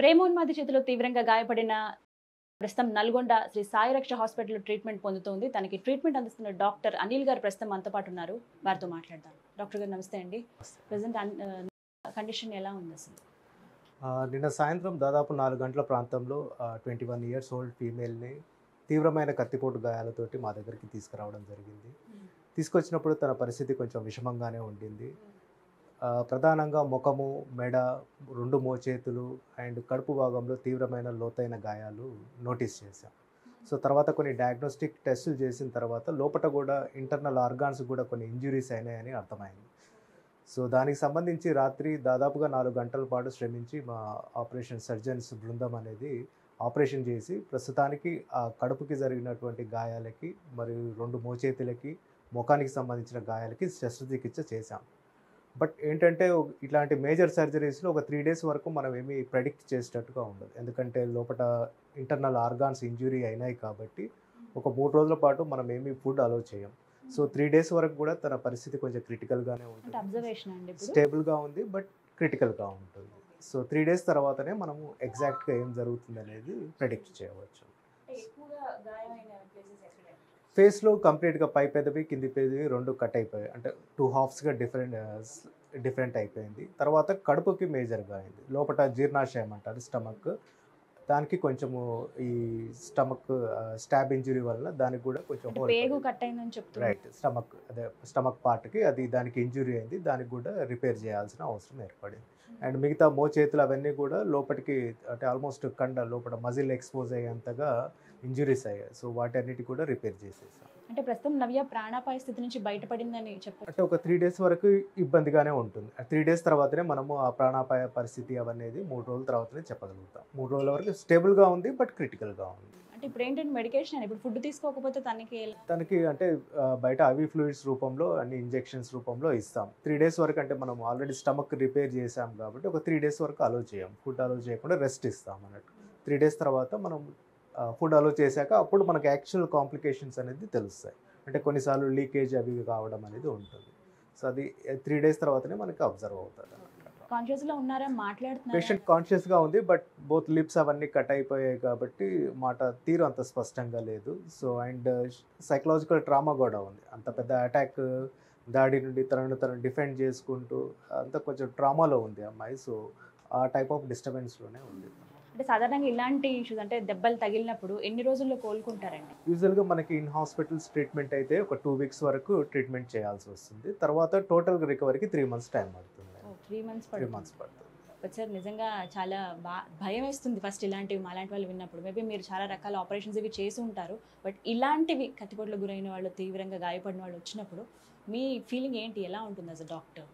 ప్రేమోన్మాది చేతిలో తీవ్రంగా గాయపడిన ప్రస్తుతం నల్గొండ శ్రీ సాయి రక్ష హాస్పిటల్లో ట్రీట్మెంట్ పొందుతోంది తనకి ట్రీట్మెంట్ అందిస్తున్న డాక్టర్ అనిల్ గారు ప్రస్తుతం మనతో పాటు ఉన్నారు వారితో మాట్లాడదాం డాక్టర్ గారు నమస్తే అండి ప్రజెంట్ కండిషన్ ఎలా ఉంది అసలు ఆ, నిన్న సాయంత్రం దాదాపు నాలుగు గంటల ప్రాంతంలో ట్వంటీ వన్ ఇయర్స్ ఓల్డ్ ఫీమేల్ని తీవ్రమైన కత్తిపోటు గాయాలతోటి మా దగ్గరికి తీసుకురావడం జరిగింది తీసుకొచ్చినప్పుడు తన పరిస్థితి కొంచెం విషమంగానే ఉండింది ఆ, ప్రధానంగా ముఖము మెడ రెండు మోచేతులు అండ్ కడుపు భాగంలో తీవ్రమైన లోతైన గాయాలు నోటీస్ చేశాం సో తర్వాత కొన్ని డయాగ్నోస్టిక్ టెస్టులు చేసిన తర్వాత లోపల కూడా ఇంటర్నల్ ఆర్గాన్స్ కూడా కొన్ని ఇంజురీస్ అయినాయని అర్థమైంది సో దానికి సంబంధించి రాత్రి దాదాపుగా నాలుగు గంటల పాటు శ్రమించి మా ఆపరేషన్ సర్జన్స్ బృందం అనేది ఆపరేషన్ చేసి ప్రస్తుతానికి ఆ కడుపుకి జరిగినటువంటి గాయాలకి మరియు రెండు మోచేతులకి ముఖానికి సంబంధించిన గాయాలకి శస్త్రచికిత్స చేశాం బట్ ఏంటంటే ఒక- ఇట్లాంటి మేజర్ సర్జరీస్లో ఒక త్రీ డేస్ వరకు మనం ఏమీ ప్రెడిక్ట్ చేసేటట్టుగా ఉండదు ఎందుకంటే లోపల ఇంటర్నల్ ఆర్గాన్స్ ఇంజురీ అయినాయి కాబట్టి ఒక మూడు రోజుల పాటు మనం ఏమీ ఫుడ్ అలౌ చేయం సో త్రీ డేస్ వరకు కూడా తన పరిస్థితి కొంచెం క్రిటికల్గానే అంటే ఉంటుంది అబ్జర్వేషన్ అండి ఇప్పుడు స్టేబుల్గా ఉంది బట్ క్రిటికల్గా ఉంటుంది సో త్రీ డేస్ తర్వాతనే మనము ఎగ్జాక్ట్గా ఏం జరుగుతుంది అనేది ప్రెడిక్ట్ చేయవచ్చు ఫేస్లో కంప్లీట్గా పై పెదవి కింది పెదవి రెండు కట్ అయిపోయాయి అంటే టూ హాఫ్స్గా డిఫరెంట్ డిఫరెంట్ అయిపోయింది తర్వాత కడుపుకి మేజర్గా అయింది లోపల జీర్ణాశయం అంటారు స్టమక్ దానికి కొంచెము ఈ స్టమక్ స్టాబ్ ఇంజురీ వల్ల దానికి కూడా కొంచెం అంటే hole పేగు పడింది. కట్ అయిందని చెప్తున్నారు రైట్ స్టమక్ అదే స్టమక్ పార్ట్కి అది దానికి ఇంజురీ అయింది దానికి కూడా రిపేర్ చేయాల్సిన అవసరం ఏర్పడింది అండ్ మిగతా మోచేతులు అవన్నీ కూడా లోపలికి అంటే ఆల్మోస్ట్ కండ లోపల మజిల్ ఎక్స్పోజ్ అయ్యేంతగా ఇంజురీస్ అయ్యాయి సో వాటన్నిటి కూడా రిపేర్ చేసేసాం అంటే ప్రస్తుతం నవ్య ప్రాణాపాయ స్థితి నుంచి బయటపడిందని చెప్పచ్చు అంటే ఒక త్రీ డేస్ వరకు ఇబ్బందిగానే ఉంటుంది త్రీ డేస్ తర్వాతనే మనము ఆ ప్రాణాపాయ పరిస్థితి అవనేది మూడు రోజుల తర్వాతనే చెప్పగలుగుతాం మూడు రోజుల వరకు స్టేబుల్గా ఉంది బట్ క్రిటికల్గా ఉంది అంటే ఇప్పుడు ఏంటంటే మెడికేషన్ అని ఇప్పుడు ఫుడ్ తీసుకోకపోతే తనకి ఎలా- తనకి అంటే ఆ, బయట అవి ఫ్లూయిడ్స్ రూపంలో అన్ని ఇంజెక్షన్స్ రూపంలో ఇస్తాం త్రీ డేస్ వరకు అంటే మనం ఆల్రెడీ స్టమక్ రిపేర్ చేసాం కాబట్టి ఒక త్రీ డేస్ వరకు అలో చేయం ఫుడ్ అలో చేయకుండా రెస్ట్ ఇస్తాం అన్నట్టు త్రీ డేస్ తర్వాత మనం ఫుడ్ అలో చేశాక అప్పుడు మనకి యాక్చువల్ కాంప్లికేషన్స్ అనేది తెలుస్తాయి అంటే కొన్నిసార్లు లీకేజ్ అవి కావడం అనేది ఉంటుంది సో అది త్రీ డేస్ తర్వాతనే మనకి అబ్జర్వ్ అవుతుంది అన్నమాట కాన్షియస్ లో ఉన్నారా మాట్లాడుతున్నారా పేషెంట్ కాన్షియస్గా ఉంది బట్ బోత్ లిప్స్ అవన్నీ కట్ అయిపోయాయి కాబట్టి మాట తీరు అంత స్పష్టంగా లేదు సో అండ్ సైకలాజికల్ ట్రామా కూడా ఉంది అంత పెద్ద అటాక్ దాడి నుండి తనను తను డిఫెండ్ చేసుకుంటూ అంత కొంచెం ట్రామాలో ఉంది అమ్మాయి సో ఆ టైప్ ఆఫ్ డిస్టర్బెన్స్లోనే ఉంది అంటే సాధారణంగా ఇలాంటి ఇష్యూస్ అంటే దెబ్బలు తగిలినప్పుడు ఎన్ని రోజుల్లో కోలుకుంటారండి యూజువల్గా మనకి ఇన్ హాస్పిటల్స్ ట్రీట్మెంట్ అయితే ఒక టూ వీక్స్ వరకు ట్రీట్మెంట్ చేయాల్సి వస్తుంది తర్వాత టోటల్ రికవరీకి త్రీ మంత్స్ టైం పడుతుంది త్రీ మంత్స్ త్రీ పడుతుంది మంత్స్ పడుతుంది బట్ సార్ నిజంగా చాలా బా భయం వేస్తుంది ఫస్ట్ ఇలాంటివి మాలాంటి వాళ్ళు విన్నప్పుడు మేబీ మీరు చాలా రకాల ఆపరేషన్స్ ఇవి చేసి ఉంటారు బట్ ఇలాంటివి కత్తిపోట్లకు గురైన వాళ్ళు తీవ్రంగా గాయపడిన వాళ్ళు వచ్చినప్పుడు మీ ఫీలింగ్ ఏంటి ఎలా ఉంటుంది as a doctor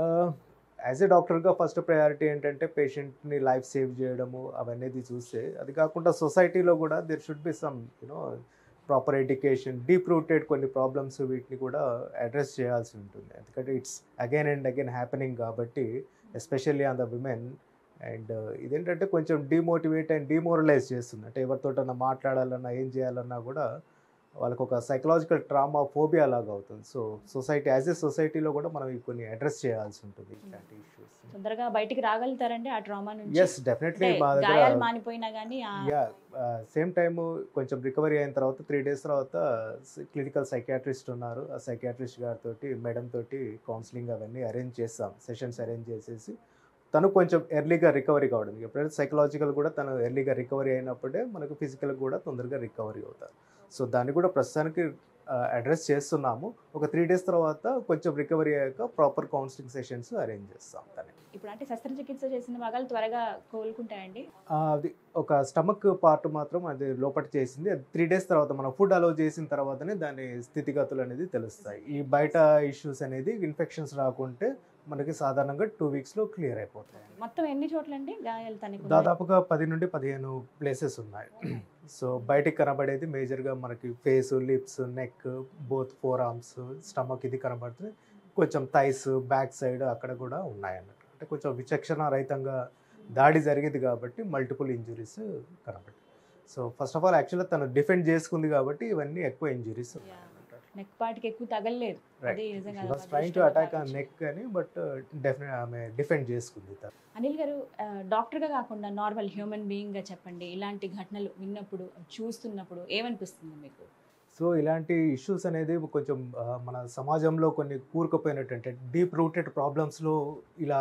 as a డాక్టర్గా ఫస్ట్ ప్రయారిటీ ఏంటంటే పేషెంట్ని లైఫ్ సేవ్ చేయడము అవన్నీ చూస్తే అది కాకుండా సొసైటీలో కూడా there should be some you know proper education deep rooted కొన్ని ప్రాబ్లమ్స్ వీటిని కూడా అడ్రస్ చేయాల్సి ఉంటుంది ఎందుకంటే it's again and again happening కాబట్టి especially on the women and ఇదేంటంటే కొంచెం డిమోటివేట్ అండ్ డిమోరలైజ్ చేస్తుంది అంటే ఎవరితోటన్నా మాట్లాడాలన్నా ఏం చేయాలన్నా కూడా వాళ్ళకు ఒక సైకలాజికల్ ట్రామా ఫోబియా లాగా అవుతుంది సో సొసైటీ యాజ్ ఎ సొసైటీలో కూడా మనం ఇవి కొన్ని అడ్రస్ చేయాల్సి ఉంటుంది ఇట్లాంటి ఇష్యూస్ తొందరగా బయటికి రాగలుగుతారండి ఆ ట్రామా నుంచి ఎస్ డెఫినెట్లీ అంటే మా గాయాలు దగ్గర మానిపోయినా కానీ యా సేమ్ టైం కొంచెం రికవరీ అయిన తర్వాత త్రీ డేస్ తర్వాత క్లినికల్ సైకాట్రిస్ట్ ఉన్నారు ఆ సైకాట్రిస్ట్ గారితో మేడం తోటి కౌన్సిలింగ్ అవన్నీ అరేంజ్ చేస్తాం సెషన్స్ అరేంజ్ చేసేసి తను కొంచెం ఎర్లీగా రికవరీ కావడం ఎప్పుడైతే సైకలాజికల్ కూడా తను ఎర్లీగా రికవరీ అయినప్పుడే మనకు ఫిజికల్ కూడా తొందరగా రికవరీ అవుతారు సో దాన్ని కూడా ప్రస్తుతానికి అడ్రస్ చేస్తున్నాము ఒక త్రీ డేస్ తర్వాత కొంచెం రికవరీ అయ్యాక ప్రాపర్ కౌన్సిలింగ్ సెషన్స్ అరేంజ్ చేస్తాం తనకి ఇప్పుడు అంటే శస్త్రచికిత్స చేసిన భాగాలు త్వరగా కోలుకుంటాయండి ఆ, అది ఒక స్టమక్ పార్ట్ మాత్రం అది లోపల చేసింది అది త్రీ డేస్ తర్వాత మనం ఫుడ్ అలౌ చేసిన తర్వాతనే దాని స్థితిగతులు అనేది తెలుస్తాయి ఈ బయట ఇష్యూస్ అనేది ఇన్ఫెక్షన్స్ రాకుంటే మనకి సాధారణంగా టూ వీక్స్లో క్లియర్ అయిపోతాయి మొత్తం ఎన్ని చోట్లండి గాయాలు తనకు దాదాపుగా పది నుండి పదిహేను ప్లేసెస్ ఉన్నాయి సో బయటికి కనబడేది మేజర్గా మనకి face lips neck both forearms stomach ఇది కనబడుతుంది కొంచెం థైస్ బ్యాక్ సైడ్ అక్కడ కూడా ఉన్నాయి అన్నట్టు అంటే కొంచెం విచక్షణ రహితంగా దాడి జరిగింది కాబట్టి మల్టిపుల్ ఇంజురీస్ కనబడ్డాయి సో ఫస్ట్ ఆఫ్ ఆల్ యాక్చువల్గా తను డిఫెండ్ చేసుకుంది కాబట్టి ఇవన్నీ ఎక్కువ ఇంజురీస్ ఉన్నాయి అన్నట్టు. నెక్ పార్ట్కి ఎక్కువ తగలలేదు అది నిజంగా వాస్ అది ట్రైంగ్ టు అదృష్టంగా అటాక్ ఆ భావించాలి. నెక్ అని బట్ డెఫినెట్ ఆమె డిఫెండ్ చేసుకుంది తను. అనిల్ గారు ఆ, డాక్టర్గా కాకుండా నార్మల్ హ్యూమన్ బీయింగ్గా చెప్పండి ఇలాంటి ఘటనలు విన్నప్పుడు చూస్తున్నప్పుడు ఏమనిపిస్తుంది మీకు సో ఇలాంటి ఇష్యూస్ అనేది కొంచెం ఆ, మన సమాజంలో కొన్ని కూరుకుపోయినటువంటి డీప్ రూటెడ్ ప్రాబ్లమ్స్లో ఇలా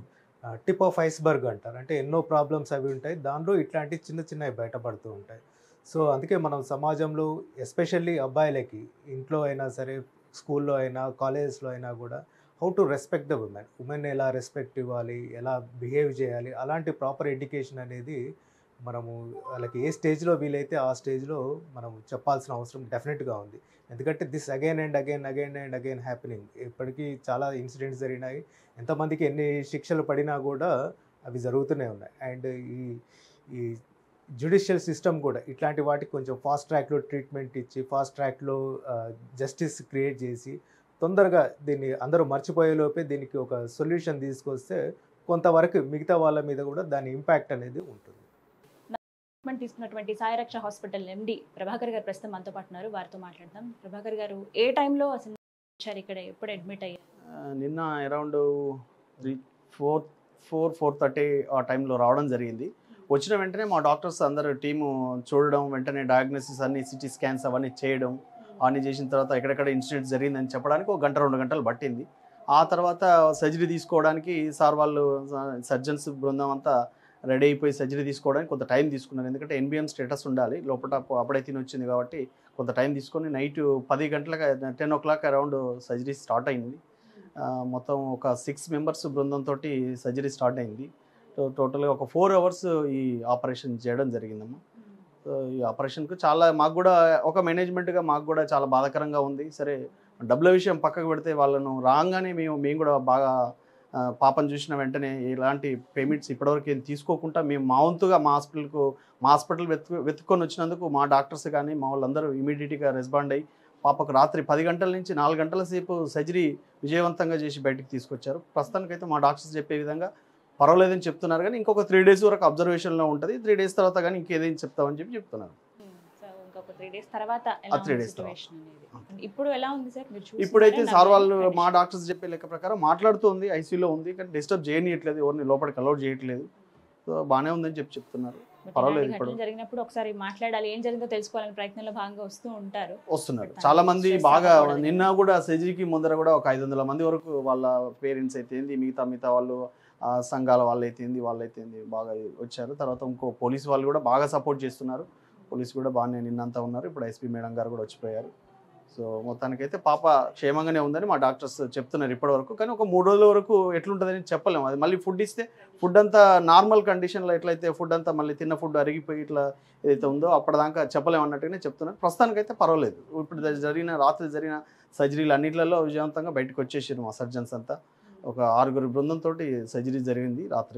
టిప్ ఆఫ్ ఐస్బర్గ్ అంటారు అంటే ఎన్నో ప్రాబ్లమ్స్ అవి ఉంటాయి దానిలో ఇట్లాంటి చిన్న చిన్నవి బయటపడుతూ ఉంటాయి సో అందుకే మనం సమాజంలో ఎస్పెషల్లీ అబ్బాయిలకి ఇంట్లో అయినా సరే స్కూల్లో అయినా కాలేజెస్లో అయినా కూడా how to respect the women women ఎలా రెస్పెక్ట్ ఇవ్వాలి ఎలా బిహేవ్ చేయాలి అలాంటి ప్రాపర్ ఎడ్యుకేషన్ అనేది మనము వాళ్ళకి ఏ స్టేజ్లో వీలైతే ఆ స్టేజ్లో మనం చెప్పాల్సిన అవసరం డెఫినెట్గా ఉంది ఎందుకంటే this again and again again and again happening ఇప్పటికీ చాలా ఇన్సిడెంట్స్ జరిగినాయి ఎంతమందికి ఎన్ని శిక్షలు పడినా కూడా అవి జరుగుతూనే ఉన్నాయి అండ్ ఈ ఈ జ్యుడిషియల్ సిస్టమ్ కూడా ఇట్లాంటి వాటికి కొంచెం ఫాస్ట్ ట్రాక్లో ట్రీట్మెంట్ ఇచ్చి ఫాస్ట్ ట్రాక్లో జస్టిస్ క్రియేట్ చేసి తొందరగా దీన్ని అందరూ మర్చిపోయేలోపే దీనికి ఒక సొల్యూషన్ తీసుకొస్తే కొంతవరకు మిగతా వాళ్ళ మీద కూడా దాని ఇంపాక్ట్ అనేది ఉంటుంది ట్రీట్మెంట్ తీసుకున్నటువంటి సాయిరక్ష హాస్పిటల్ ఎండి ప్రభాకర్ గారు ప్రస్తుతం మనతో పాటు ఉన్నారు వారితో మాట్లాడదాం ప్రభాకర్ గారు ఏ టైంలో అసలు వచ్చారు ఇక్కడ ఎప్పుడు అడ్మిట్ అయ్యారు ఆ, నిన్న around three four four four thirty ఆ టైంలో రావడం జరిగింది వచ్చిన వెంటనే మా డాక్టర్స్ అందరు టీము చూడడం వెంటనే డయాగ్నోసిస్ అన్ని సిటీ స్కాన్స్ అవన్నీ చేయడం అవన్నీ చేసిన తర్వాత ఎక్కడెక్కడ ఇన్సిడెంట్ జరిగిందని చెప్పడానికి ఒక గంట రెండు గంటలు పట్టింది ఆ తర్వాత సర్జరీ తీసుకోవడానికి సార్ వాళ్ళు సర్జన్స్ బృందం అంతా రెడీ అయిపోయి సర్జరీ తీసుకోవడానికి కొంత టైం తీసుకున్నారు ఎందుకంటే ఎన్బిఎం స్టేటస్ ఉండాలి లోపల అప్పుడే తిని వచ్చింది కాబట్టి కొంత టైం తీసుకొని నైట్ పది గంటలకు ten o'clock around surgery start అయింది ఆ, మొత్తం ఒక సిక్స్ మెంబర్స్ బృందంతో సర్జరీ స్టార్ట్ అయింది సో టోటల్గా ఒక ఫోర్ అవర్స్ ఈ ఆపరేషన్ చేయడం జరిగిందమ్మా సో ఈ ఆపరేషన్కు చాలా మాకు కూడా ఒక మేనేజ్మెంట్గా మాకు కూడా చాలా బాధాకరంగా ఉంది సరే డబ్బుల విషయం పక్కకు పెడితే వాళ్ళను రాగానే మేము మేము కూడా బాగా ఆ, పాపం చూసిన వెంటనే ఇలాంటి పేమెంట్స్ ఇప్పటివరకు ఏం తీసుకోకుండా మేము మా వంతుగా మా హాస్పిటల్కు మా హాస్పిటల్ వెతుకు వెతుక్కొని వచ్చినందుకు మా డాక్టర్స్ కానీ మా వాళ్ళందరూ ఇమీడియట్గా రెస్పాండ్ అయ్యి పాపకు రాత్రి పది గంటల నుంచి నాలుగు గంటల సేపు సర్జరీ విజయవంతంగా చేసి బయటికి తీసుకొచ్చారు ప్రస్తుతానికైతే మా డాక్టర్స్ చెప్పే విధంగా పర్వాలేదని చెప్తున్నారు కానీ ఇంకొక త్రీ డేస్ వరకు అబ్జర్వేషన్లో ఉంటుంది త్రీ డేస్ తర్వాత కానీ ఇంకేదైనా చెప్తామని చెప్పి చెప్తున్నారు సో ఇంకొక త్రీ డేస్ తర్వాత ఎలా three ఉంది days తర్వాత. situation అనేది ఇప్పుడు ఎలా ఉంది సార్ మీరు చూస్తున్నారా? ఇప్పుడైతే సార్ నర్వల్ వాళ్ళు మా condition. డాక్టర్స్ చెప్పే లెక్క ప్రకారం మాట్లాడుతుంది ఐసీయూలో ఉంది కానీ డిస్టర్బ్ చేయనీయట్లేదు ఎవరిని లోపలికి అలౌట్ చేయట్లేదు సో బాగానే ఉందని చెప్పి చెప్తున్నారు But పర్వాలేదు ఇలాంటి ఇప్పుడు. ఘటనలు జరిగినప్పుడు ఒకసారి మాట్లాడాలి ఏం జరిగిందో తెలుసుకోవాలని ప్రయత్నంలో భాగంగా వస్తూ ఉంటారు వస్తున్నారు But చాలా మంది stress బాగా అవ్వకూడదు. నిన్న కూడా సర్జరీకి ముందర కూడా ఒక ఐదు వందల మంది వరకు వాళ్ళ పేరెంట్స్ అయితే ఏంది మిగతా మిగతా వాళ్ళు ఆ, సంఘాల వాళ్ళు అయితే ఏంది వాళ్ళు అయితే ఏంది బాగా వచ్చారు తర్వాత ఇంకో పోలీస్ వాళ్ళు కూడా బాగా సపోర్ట్ చేస్తున్నారు పోలీస్ కూడా బాగానే నిన్నంతా ఉన్నారు ఇప్పుడు ఎస్పీ మేడం గారు కూడా వచ్చిపోయారు సో మొత్తానికైతే పాప క్షేమంగానే ఉందని మా డాక్టర్స్ చెప్తున్నారు ఇప్పటి వరకు కానీ ఒక మూడు రోజుల వరకు ఎట్లుంటుందని చెప్పలేము అది మళ్ళీ ఫుడ్ ఇస్తే ఫుడ్ అంతా నార్మల్ కండిషన్లో ఎట్లయితే ఫుడ్ అంతా మళ్ళీ తిన్న ఫుడ్ అరిగిపోయి ఇట్లా ఏదైతే ఉందో అప్పటిదాకా చెప్పలేము అన్నట్టుగానే చెప్తున్నారు ప్రస్తుతానికైతే పర్వాలేదు ఇప్పుడు ద- జరిగిన రాత్రి జరిగిన సర్జరీలు అన్నిట్లలో విజయవంతంగా బయటకు వచ్చేసారు మా సర్జన్స్ అంతా ఒక ఆరుగురు బృందంతో సర్జరీ జరిగింది రాత్రి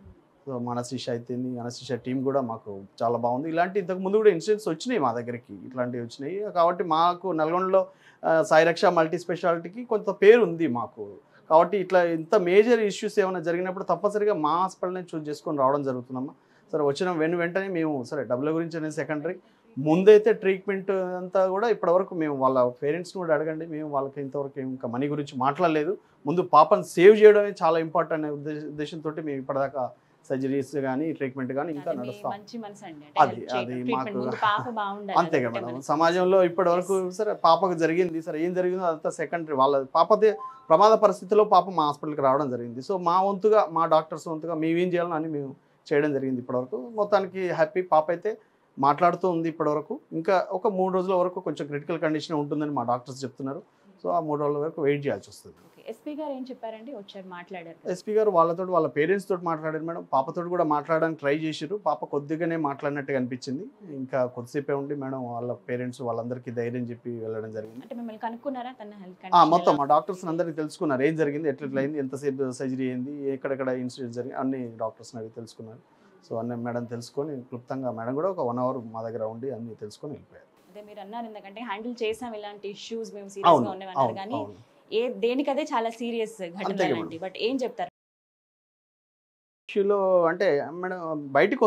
సో మా అనశిష అయితేంది అనశిష టీం కూడా మాకు చాలా బాగుంది ఇలాంటి ఇంతకు ముందు కూడా ఇన్సిడెంట్స్ వచ్చినాయి మా దగ్గరికి ఇట్లాంటివి వచ్చినాయి కాబట్టి మాకు నల్గొండలో ఆ, సాయిరక్ష మల్టీ స్పెషాలిటీకి కొంత పేరు ఉంది మాకు కాబట్టి ఇట్లా ఇంత మేజర్ ఇష్యూస్ ఏమైనా జరిగినప్పుడు తప్పనిసరిగా మా హాస్పిటల్ని చూస్ చేసుకొని రావడం జరుగుతుందమ్మా సరే వచ్చిన వెను వెంటనే మేము సరే డబ్బుల గురించి అనేది సెకండరీ ముందైతే ట్రీట్మెంట్ అంతా కూడా ఇప్పటివరకు మేము వాళ్ళ పేరెంట్స్ని కూడా అడగండి మేము వాళ్ళకి ఇంతవరకు ఇంకా మనీ గురించి మాట్లాడలేదు ముందు పాపను సేవ్ చేయడమే చాలా ఇంపార్టెంట్ అనే ఉద్దేశ ఉద్దేశంతో మేము ఇప్పటిదాకా సర్జరీస్ కానీ ట్రీట్మెంట్ కానీ ఇంకా అది మీ నడుస్తాం మంచి మనసు అండి అది- అంటే help చేయడం. అది Treatment మాకు- ముందు పాప బాగుండాలి అంతే కదా అదొకటే మేడం మనకి సమాజంలో ఇప్పటి వరకు సరే పాపకు జరిగింది సరే ఏం జరిగిందో అదంతా సెకండరీ వాళ్ళ పాపదే ప్రమాద పరిస్థితిలో పాప మా హాస్పిటల్కి రావడం జరిగింది సో మా వంతుగా మా డాక్టర్స్ వంతుగా మేము ఏం చేయాలని అని మేము చేయడం జరిగింది ఇప్పటివరకు మొత్తానికి హ్యాపీ పాప అయితే మాట్లాడుతూ ఉంది ఇప్పటివరకు ఇంకా ఒక మూడు రోజుల వరకు కొంచెం క్రిటికల్ కండిషన్ ఉంటుందని మా డాక్టర్స్ చెప్తున్నారు సో ఆ మూడు రోజుల వరకు వెయిట్ చేయాల్సి వస్తుంది ఓకే ఎస్పీ గారు ఏం చెప్పారండి వచ్చారు మాట్లాడారు కదా. ఎస్పీ గారు వాళ్ళతో వాళ్ళ పేరెంట్స్ తోటి మాట్లాడారు మేడం పాపతో కూడా మాట్లాడడానికి ట్రై చేసారు పాప కొద్దిగానే మాట్లాడినట్టుగా అనిపించింది ఇంకా కొద్దిసేపే ఉండి మేడం వాళ్ళ పేరెంట్స్ వాళ్ళందరికీ ధైర్యం చెప్పి వెళ్ళడం జరిగింది అంటే మిమ్మల్ని కనుక్కున్నారా తన హెల్త్ ఆ, మొత్తం మా డాక్టర్స్ అందరికీ తెలుసుకున్నారు ఏం జరిగింది ఎట్లా ఎట్లా అయింది ఎంతసేపు సర్జరీ అయింది ఎక్కడెక్కడ ఇన్సిడెంట్ జరిగింది అన్ని డాక్టర్స్ అవి తెలుసుకున్నారు సో అన్ని మేడం తెలుసుకొని క్లుప్తంగా మేడం కూడా ఒక వన్ అవర్ మా దగ్గర ఉండి అన్ని తెలుసుకొని వెళ్ళిపోయారు అదే మీరు అన్నారు ఎందుకంటే హ్యాండిల్ చేసాం ఇలాంటి ఇష్యూస్ మేము సీరియస్ అవును గా ఉన్నామన్నారు అవును కానీ అవును ఏ దేనికదే చాలా సీరియస్ ఘటనలు అంతే కదా. అలాంటి బట్ ఏం చెప్తారు ఇష్యూలో అంటే మేడం బయటకు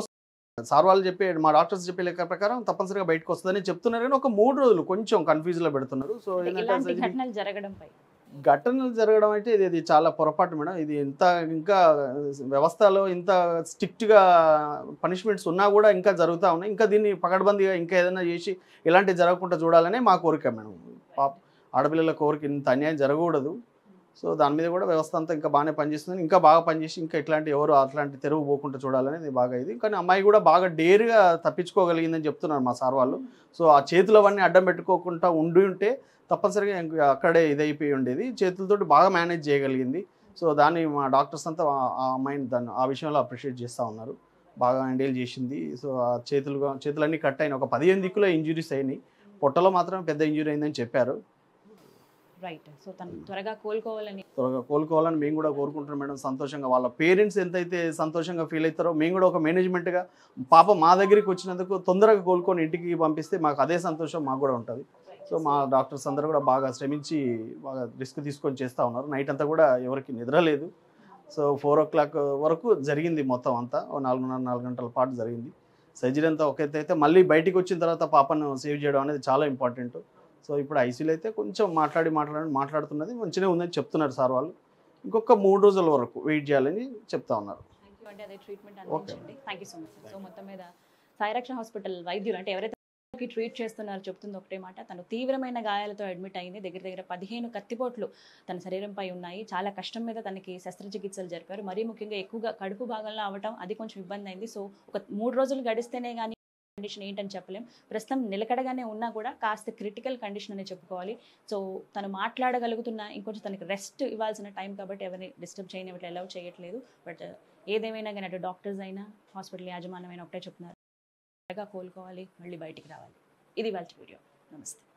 సార్ వాళ్ళు చెప్పే మా డాక్టర్స్ చెప్పే లెక్క ప్రకారం తప్పనిసరిగా బయటకు వస్తుందని చెప్తున్నారు కానీ ఒక మూడు రోజులు కొంచెం కన్ఫ్యూజ్ లో పెడుతున్నారు సో అంటే ఏంటంటే ఇలాంటి surgery- ఘటనలు జరగడంపై ఘటనలు జరగడం అయితే ఇది ఇది చాలా పొరపాటు మేడం ఇది ఇంత ఇంకా వ్యవస్థలో ఇంత స్ట్రిక్ట్గా పనిష్మెంట్స్ ఉన్నా కూడా ఇంకా జరుగుతూ ఉన్నాయి ఇంకా దీన్ని పకడ్బందీగా ఇంకా ఏదైనా చేసి ఇలాంటివి జరగకుండా చూడాలనే మా కోరిక మేడం పాప ఆడపిల్లల కోరిక ఇంత అన్యాయం జరగకూడదు సో దాని మీద కూడా వ్యవస్థ అంతా ఇంకా బాగానే పనిచేస్తుంది ఇంకా బాగా పనిచేసి ఇంకా ఇట్లాంటి ఎవరు అట్లాంటి తెరువు పోకుండా చూడాలనేది బాగా ఇది కానీ అమ్మాయి కూడా బాగా డేర్గా తప్పించుకోగలిగిందని చెప్తున్నారు మా సార్ వాళ్ళు సో ఆ చేతులు అవన్నీ అడ్డం పెట్టుకోకుండా ఉండి ఉంటే తప్పనిసరిగా ఇంక అక్కడే ఇదైపోయి ఉండేది చేతులతోటి బాగా మేనేజ్ చేయగలిగింది సో దాన్ని మా డాక్టర్స్ అంతా ఆ- ఆ అమ్మాయిని దాన్ని ఆ విషయంలో అప్రిషియేట్ చేస్తూ ఉన్నారు బాగా హ్యాండిల్ చేసింది సో ఆ చేతులు చేతులన్నీ కట్ అయినాయి ఒక పదిహేను దిక్కులో ఇంజురీస్ అయినాయి పొట్టలో మాత్రం పెద్ద ఇంజురీ అయిందని చెప్పారు రైట్ సో తను త్వరగా కోలుకోవాలని త్వరగా కోలుకోవాలని మేము కూడా కోరుకుంటున్నాం మేడం సంతోషంగా వాళ్ళ పేరెంట్స్ ఎంతైతే సంతోషంగా ఫీల్ అవుతారో మేము కూడా ఒక మేనేజ్మెంట్గా పాప మా దగ్గరికి వచ్చినందుకు తొందరగా కోలుకొని ఇంటికి పంపిస్తే మాకు అదే సంతోషం మాకు కూడా ఉంటుంది సో మా డాక్టర్స్ అందరూ కూడా బాగా శ్రమించి బాగా రిస్క్ తీసుకొని చేస్తూ ఉన్నారు నైట్ అంతా కూడా ఎవరికి నిద్ర లేదు సో ఫోర్ ఓ క్లాక్ వరకు జరిగింది మొత్తం అంతా ఓ నాలుగున్నర నాలుగు గంటల పాటు జరిగింది సర్జరీ అంతా ఒక ఎత్తు అయితే మళ్ళీ బయటికి వచ్చిన తర్వాత పాపను సేవ్ చేయడం అనేది చాలా ఇంపార్టెంట్ సో ఇప్పుడు ఐసీలో అయితే కొంచెం మాట్లాడి మాట్లాడి మాట్లాడుతున్నది మంచిగా ఉందని చెప్తున్నారు సార్ వాళ్ళు ఇంకొక మూడు రోజుల వరకు వెయిట్ చేయాలని చెప్తా ఉన్నారు థ్యాంక్ యూ అంటే అదే ట్రీట్మెంట్ Okay. అందించండి thank you so much so మొత్తం మీద సాయిరక్ష హాస్పిటల్ వైద్యులు అంటే ఎవరైతే ట్రీట్ చేస్తున్నారో చెప్తుంది ఒకటే మాట తను తీవ్రమైన గాయాలతో అడ్మిట్ అయింది దగ్గర దగ్గర పదిహేను కత్తిపోట్లు తన శరీరంపై ఉన్నాయి చాలా కష్టం మీద తనకి శస్త్రచికిత్సలు జరిపారు మరీ ముఖ్యంగా ఎక్కువగా కడుపు భాగంలో అవటం అది కొంచెం ఇబ్బంది అయింది సో ఒక మూడు రోజులు గడిస్తేనే కానీ కండిషన్ ఏంటని చెప్పలేం ప్రస్తుతం నిలకడగానే ఉన్నా కూడా కాస్త క్రిటికల్ కండిషన్ అనే చెప్పుకోవాలి సో తను మాట్లాడగలుగుతున్న ఇంకొంచెం తనకి రెస్ట్ ఇవ్వాల్సిన టైం కాబట్టి ఎవరిని డిస్టర్బ్ చేయనివ్వట్లేదు అలౌ చేయట్లేదు బట్ ఏదేమైనా కానీ అటు డాక్టర్స్ అయినా హాస్పిటల్ యాజమాన్యమైన ఒకటే చెప్తున్నారు త్వరగా కోలుకోవాలి మళ్ళీ బయటికి రావాలి ఇది వాళ్ళ వీడియో నమస్తే